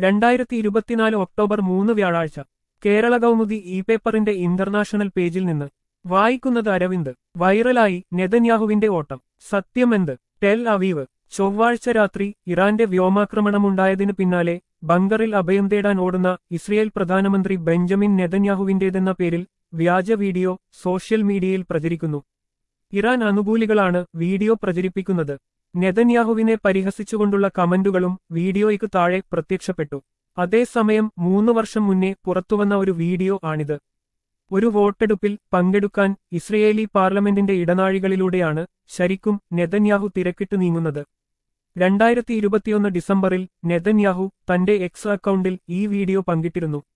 രണ്ടായിരത്തി ഇരുപത്തിനാല് ഒക്ടോബർ മൂന്ന് വ്യാഴാഴ്ച കേരള കൗമുദി ഇ പേപ്പറിന്റെ ഇന്റർനാഷണൽ പേജിൽ നിന്ന് വായിക്കുന്നത് അരവിന്ദ് വൈറലായി നെതന്യാഹുവിന്റെ ഓട്ടം സത്യമെന്ത് ടെൽ അവീവ് ചൊവ്വാഴ്ച രാത്രി ഇറാന്റെ വ്യോമാക്രമണമുണ്ടായതിനു പിന്നാലെ ബങ്കറിൽ അഭയം തേടാൻ ഓടുന്ന ഇസ്രയേൽ പ്രധാനമന്ത്രി ബെഞ്ചമിൻ നെതന്യാഹുവിന്റേതെന്ന പേരിൽ വ്യാജ വീഡിയോ സോഷ്യൽ മീഡിയയിൽ പ്രചരിക്കുന്നു ഇറാൻ അനുകൂലികളാണ് വീഡിയോ പ്രചരിപ്പിക്കുന്നത് നെതന്യാഹുവിനെ പരിഹസിച്ചുകൊണ്ടുള്ള കമന്റുകളും വീഡിയോയ്ക്ക് താഴെ പ്രത്യക്ഷപ്പെട്ടു അതേസമയം മൂന്നു വർഷം മുന്നേ പുറത്തുവന്ന ഒരു വീഡിയോ ആണിത് ഒരു വോട്ടെടുപ്പിൽ പങ്കെടുക്കാൻ ഇസ്രയേലി പാർലമെന്റിന്റെ ഇടനാഴികളിലൂടെയാണ് ശരിക്കും നെതന്യാഹു തിരക്കിട്ട് നീങ്ങുന്നത് രണ്ടായിരത്തി ഇരുപത്തിയൊന്ന് ഡിസംബറിൽ നെതന്യാഹു തന്റെ എക്സ് അക്കൗണ്ടിൽ ഈ വീഡിയോ പങ്കിട്ടിരുന്നു